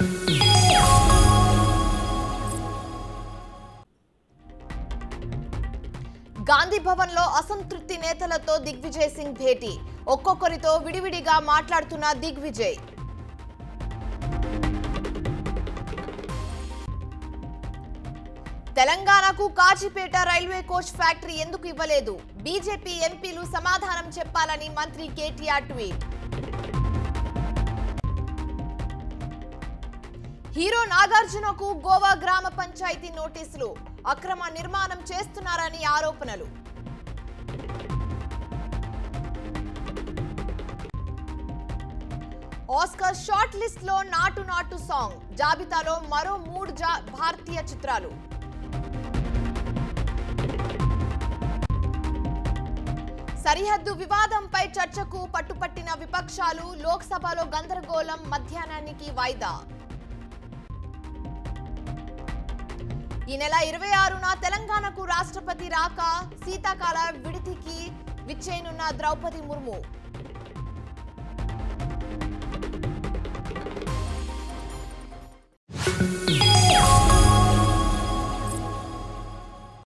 గాంధీ భవన్ లో అసంతృప్తి నేతలతో దిగ్విజయ్ సింగ్ భేటీ ఒక్కొక్కరితో విడివిడిగా మాట్లాడుతున్న దిగ్విజయ్ తెలంగాణకు కాచిపేట రైల్వే కోచ్ ఫ్యాక్టరీ ఎందుకు ఇవ్వలేదు బీజేపీ ఎంపీలు సమాధానం చెప్పాలని మంత్రి కేటీఆర్ ట్వీట్ హీరో నాగార్జునకు గోవా గ్రామ పంచాయతీ నోటీసులు అక్రమ నిర్మాణం చేస్తున్నారని ఆరోపణలు ఆస్కర్ షార్ట్ లిస్ట్ లో నాటు నాటు సాంగ్ జాబితాలో మరో మూడు జా భారతీయ చిత్రాలు సరిహద్దు వివాదంపై చర్చకు పట్టుపట్టిన విపక్షాలు లోక్సభలో గందరగోళం మధ్యాహ్నానికి వాయిదా ఈ నెల ఇరవై ఆరున తెలంగాణకు రాష్ట్రపతి రాక శీతాకాల విడితికి విచ్చేయనున్న ద్రౌపది ముర్ము